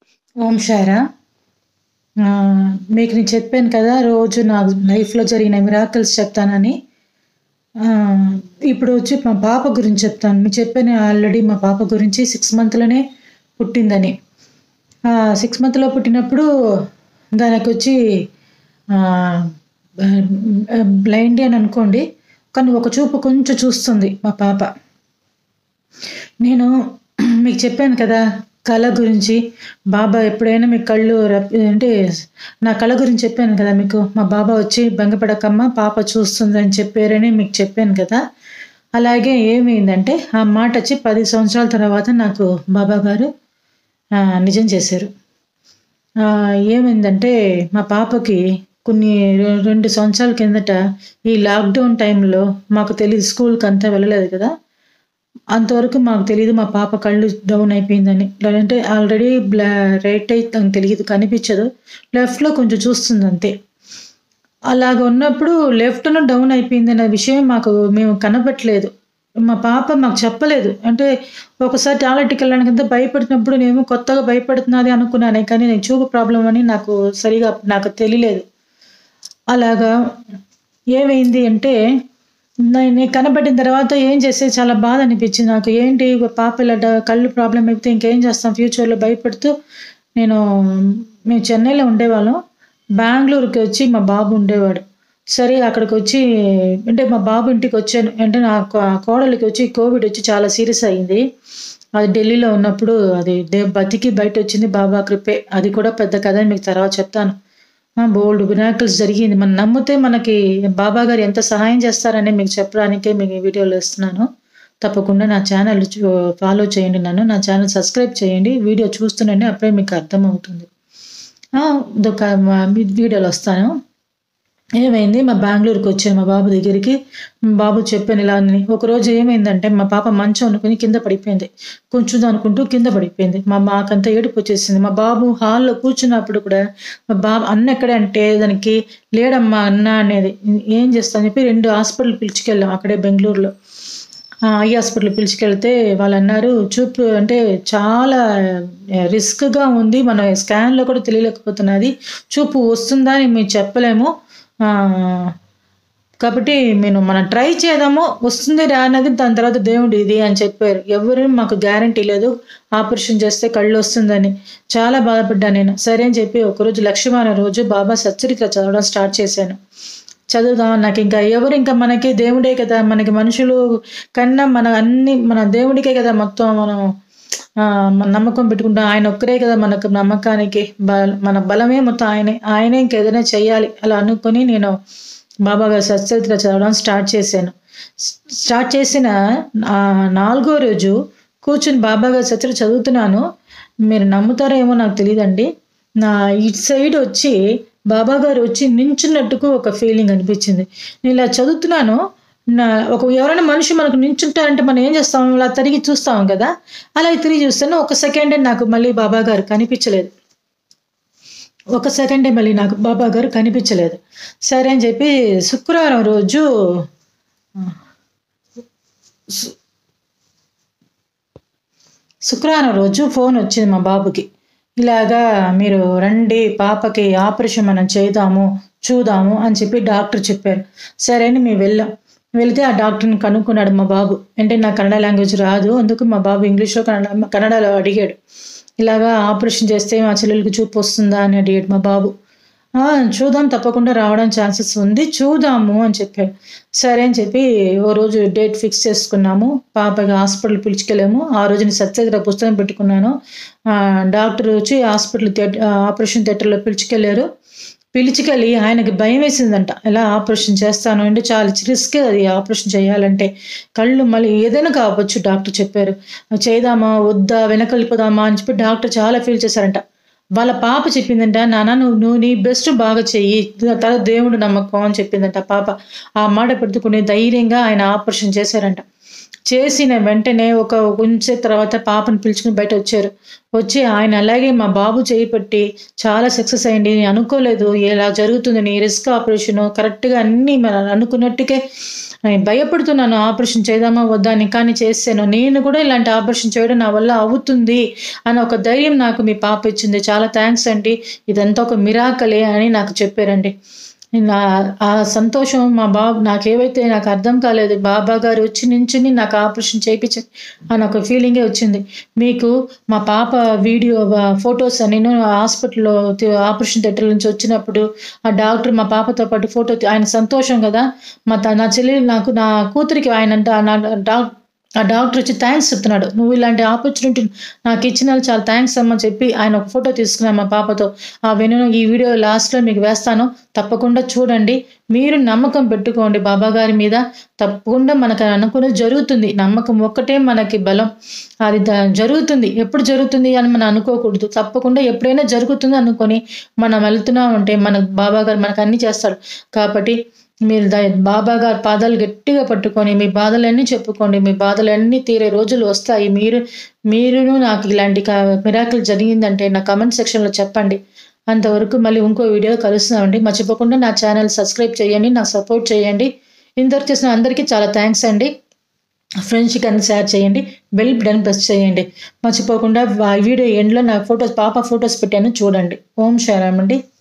ఓం శారా మీకు నేను చెప్పాను కదా రోజు నా లైఫ్లో జరిగిన మిరాకిల్స్ చెప్తానని ఆ, ఇప్పుడు వచ్చి మా పాప గురించి చెప్తాను మీకు చెప్పాను ఆల్రెడీ మా పాప గురించి సిక్స్ మంత్లోనే పుట్టిందని సిక్స్ మంత్లో పుట్టినప్పుడు దానికి వచ్చి బ్లైండ్ అని అనుకోండి కానీ ఒక చూపు కొంచెం చూస్తుంది మా పాప నేను మీకు చెప్పాను కదా కళ గురించి బాబా ఎప్పుడైనా మీ కళ్ళు రప్- అంటే నా కళ గురించి చెప్పాను కదా మీకు మా బాబా వచ్చి బెంగపడకమ్మ పాప చూస్తుంది అని చెప్పారని మీకు చెప్పాను కదా అలాగే ఏమైందంటే ఆ మాట వచ్చి పది సంవత్సరాల తర్వాత నాకు బాబా గారు ఆ, నిజం చేశారు ఆ, ఏమైందంటే మా పాపకి కొన్ని రె- రెండు సంవత్సరాల కిందట ఈ లాక్డౌన్ టైంలో మాకు తెలియదు స్కూల్కి అంతా వెళ్ళలేదు కదా అంతవరకు మాకు తెలియదు మా పాప కళ్ళు డౌన్ అయిపోయిందని అంటే ఆల్రెడీ బ్లా రైట్ అయితే తెలియదు కనిపించదు లెఫ్ట్లో కొంచెం చూస్తుంది అంతే అలాగ ఉన్నప్పుడు లెఫ్ట్ను డౌన్ అయిపోయింది అనే విషయం మాకు మేము కనపట్లేదు మా పాప మాకు చెప్పలేదు అంటే ఒకసారి టాయిలెట్కి వెళ్ళడానికి అంతా భయపడుతున్నప్పుడు నేను కొత్తగా భయపడుతున్నది అనుకున్నానే కానీ నేను చూపు ప్రాబ్లం అని నాకు సరిగా నాకు తెలియలేదు అలాగా ఏమైంది అంటే నే- నేను కనబడిన తర్వాత ఏం చేస్తే చాలా బాధ అనిపించింది నాకు ఏంటి పాప ఇలా డ- కళ్ళు ప్రాబ్లం అయిపోతే ఇంకేం చేస్తాం ఫ్యూచర్లో భయపడుతూ నేను మేము చెన్నైలో ఉండేవాళ్ళం బెంగళూరుకి వచ్చి మా బాబు ఉండేవాడు సరే అక్కడికి వచ్చి అంటే మా బాబు ఇంటికి వచ్చాను అంటే నా కో- కోడలికి వచ్చి కోవిడ్ వచ్చి చాలా సీరియస్ అయింది అది ఢిల్లీలో ఉన్నప్పుడు అది దే- బతికి బయట వచ్చింది బాబా కృపే అది కూడా పెద్ద కథ అని మీకు తర్వాత చెప్తాను బోల్డ్ వినాయకుల్స్ జరిగింది మనం నమ్మితే మనకి బాబా గారు ఎంత సహాయం చేస్తారని మీకు చెప్పడానికే మీకు ఈ వీడియోలు ఇస్తున్నాను తప్పకుండా నా ఛానల్ ఫాలో చేయండి నన్ను నా ఛానల్ సబ్స్క్రైబ్ చేయండి వీడియో చూస్తుండండి అప్పుడే మీకు అర్థమవుతుంది ఆ, ఇదొక మా- మీ వీడియోలో వస్తాను ఏమైంది మా బెంగళూరుకి వచ్చాను మా బాబు దగ్గరికి మా బాబు చెప్పాను ఇలా అని ఒకరోజు ఏమైందంటే మా పాప మంచం అనుకుని కింద పడిపోయింది కొంచెం అనుకుంటూ కింద పడిపోయింది మా మాకంతా ఏడుపు వచ్చేసింది మా బాబు హాల్లో కూర్చున్నప్పుడు కూడా మా బాబు అన్న ఎక్కడే అంటే దానికి లేడమ్మా అన్న అనేది ఏం చేస్తాను చెప్పి రెండు హాస్పిటల్ పిలుచుకెళ్ళాం అక్కడే బెంగళూరులో ఆ, ఐ హాస్పిటల్ పిలుచుకెళ్తే వాళ్ళు అన్నారు చూపు అంటే చాలా రిస్క్గా ఉంది మన స్కాన్లో కూడా తెలియలేకపోతున్నది చూపు వస్తుందా అని మేము చెప్పలేము ఆ, కాబట్టి నేను మనం ట్రై చేద్దాము వస్తుంది రా అన్నది దాని తర్వాత దేవుడు ఇది అని చెప్పారు ఎవరు మాకు గ్యారంటీ లేదు ఆపరేషన్ చేస్తే కళ్ళు వస్తుందని చాలా బాధపడ్డాను నేను సరే అని చెప్పి ఒకరోజు లక్ష్మీవారం రోజు బాబా సచ్చరిత్ర చదవడం స్టార్ట్ చేశాను చదువుదాం నాకు ఇంకా ఎవరు ఇంకా మనకి దేవుడే కదా మనకి మనుషులు కన్నా మన అన్ని మన దేవుడికే కదా మొత్తం మనం ఆ, మన నమ్మకం పెట్టుకుంటాం ఆయన ఒక్కరే కదా మనకు నమ్మకానికి బల మన బలమే మొత్తం ఆయనే ఆయనే ఇంకేదైనా చెయ్యాలి అలా అనుకొని నేను బాబా గారి సచ్చరిత్ర చదవడం స్టార్ట్ చేశాను స్టార్ట్ చేసిన ఆ నాలుగో రోజు కూర్చుని బాబా గారి సచ్చరిత్ర చదువుతున్నాను మీరు నమ్ముతారేమో నాకు తెలియదండి నా ఇటు సైడ్ వచ్చి బాబా గారు వచ్చి నించున్నట్టుకు ఒక ఫీలింగ్ అనిపించింది నేను ఇలా చదువుతున్నాను నా ఒక ఎవరైనా మనిషి మనకు నించుంటారంటే మనం ఏం చేస్తాం ఇలా తిరిగి చూస్తాం కదా అలా తిరిగి చూస్తాను ఒక సెకండే నాకు మళ్ళీ బాబా గారు కనిపించలేదు ఒక సెకండే మళ్ళీ నాకు బాబా గారు కనిపించలేదు సరే అని చెప్పి శుక్రవారం రోజు సు- శుక్రవారం రోజు ఫోన్ వచ్చింది మా బాబుకి ఇలాగా మీరు రండి పాపకి ఆపరేషన్ మనం చేద్దాము చూద్దాము అని చెప్పి డాక్టర్ చెప్పారు సరే అని మేము వెళ్ళాం వెళితే ఆ డాక్టర్ని కనుక్కున్నాడు మా బాబు అంటే నాకు కన్నడ లాంగ్వేజ్ రాదు అందుకు మా బాబు ఇంగ్లీష్లో కన్నడ కన్నడలో అడిగాడు ఇలాగా ఆపరేషన్ చేస్తే మా చెల్లెలకి చూపు వస్తుందా అని అడిగాడు మా బాబు "ఆ, చూద్దాం తప్పకుండా రావడం ఛాన్సెస్ ఉంది చూద్దాము అని చెప్పాడు సరే అని చెప్పి ఓ రోజు డేట్ ఫిక్స్ చేసుకున్నాము పాపకి హాస్పిటల్ పిలుచుకెళ్ళాము ఆ రోజు నేను సత్యగ్ర పుస్తకం పెట్టుకున్నాను ఆ, డాక్టర్ వచ్చి హాస్పిటల్ థియేటర్ ఆపరేషన్ థియేటర్లో పిలుచుకెళ్ళారు పిలుచుకెళ్ళి ఆయనకి భయం వేసిందంట ఎలా ఆపరేషన్ చేస్తాను అంటే చాలా రిస్క్ అది ఆపరేషన్ చేయాలంటే కళ్ళు మళ్ళీ ఏదైనా కావచ్చు డాక్టర్ చెప్పారు చేద్దామా వద్దా వెనకలిపోదామా అని చెప్పి డాక్టర్ చాలా ఫీల్ చేశారంట వాళ్ళ పాప చెప్పిందంట నాన్న నువ్వు నువ్వు నీ బెస్ట్ బాగా చెయ్యి తర్వాత దేవుడు నమ్మకం అని చెప్పిందంట పాప ఆ మాట పెట్టుకుని ధైర్యంగా ఆయన ఆపరేషన్ చేశారంట చేసిన వెంటనే ఒక కొంచెం తర్వాత పాపను పిలుచుకుని బయట వచ్చారు వచ్చి ఆయన అలాగే మా బాబు చేయి పట్టి చాలా సక్సెస్ అయింది నేను అనుకోలేదు ఇలా జరుగుతుంది నీ రిస్క్ ఆపరేషన్ కరెక్ట్గా అన్నీ మనం అనుకున్నట్టుకే నేను భయపడుతున్నాను ఆపరేషన్ చేద్దామా వద్దా అని కానీ చేసాను నేను కూడా ఇలాంటి ఆపరేషన్ చేయడం నా వల్ల అవుతుంది అని ఒక ధైర్యం నాకు మీ పాప ఇచ్చింది చాలా థ్యాంక్స్ అండి ఇదంతా ఒక మిరాకలే అని నాకు చెప్పారండి నా ఆ సంతోషం మా బాబు నాకు ఏవైతే నాకు అర్థం కాలేదు బాబా గారు వచ్చి నించుని నాకు ఆపరేషన్ చేయించారు అని ఒక ఫీలింగే వచ్చింది మీకు మా పాప వీడియో ఫొటోస్ నేను హాస్పిటల్లో తి- ఆపరేషన్ థియేటర్ నుంచి వచ్చినప్పుడు ఆ డాక్టర్ మా పాపతో పాటు ఫోటో తీ- ఆయన సంతోషం కదా మా త- నా చెల్లి నాకు నా కూతురికి ఆయన అంట నా డాక్ ఆ డాక్టర్ వచ్చి థ్యాంక్స్ చెప్తున్నాడు నువ్వు ఇలాంటి ఆపర్చునిటీ నాకు ఇచ్చిన చాలా థ్యాంక్స్ అమ్మని చెప్పి ఆయన ఒక ఫోటో తీసుకున్నాను మా పాపతో ఆ వెను ఈ వీడియో లాస్ట్లో మీకు వేస్తాను తప్పకుండా చూడండి మీరు నమ్మకం పెట్టుకోండి బాబా గారి మీద తప్పకుండా మనకు అనుకున్నది జరుగుతుంది నమ్మకం ఒక్కటే మనకి బలం అది ద- జరుగుతుంది ఎప్పుడు జరుగుతుంది అని మనం అనుకోకూడదు తప్పకుండా ఎప్పుడైనా జరుగుతుంది అనుకొని మనం వెళ్తున్నాం అంటే మన బాబా గారు మనకు అన్ని చేస్తాడు కాబట్టి మీరు ద- బాబా గారి పాదాలు గట్టిగా పట్టుకొని మీ బాధలన్నీ చెప్పుకోండి మీ బాధలన్నీ తీరే రోజులు వస్తాయి మీరు మీరును నాకు ఇలాంటి మిరాకిల్ జరిగిందంటే నా కమెంట్ సెక్షన్లో చెప్పండి అంతవరకు మళ్ళీ ఇంకో వీడియో కలుస్తున్నామండి మర్చిపోకుండా నా ఛానల్ సబ్స్క్రైబ్ చేయండి నాకు సపోర్ట్ చేయండి ఇంతవరకు చేసిన అందరికీ చాలా థ్యాంక్స్ అండి ఫ్రెండ్స్కి అన్ని షేర్ చేయండి బెల్ బటన్ ప్రెస్ చేయండి మర్చిపోకుండా ఆ వీడియో ఎండ్లో నా ఫొటోస్ పాప ఫొటోస్ పెట్టాను చూడండి ఓం శారామండి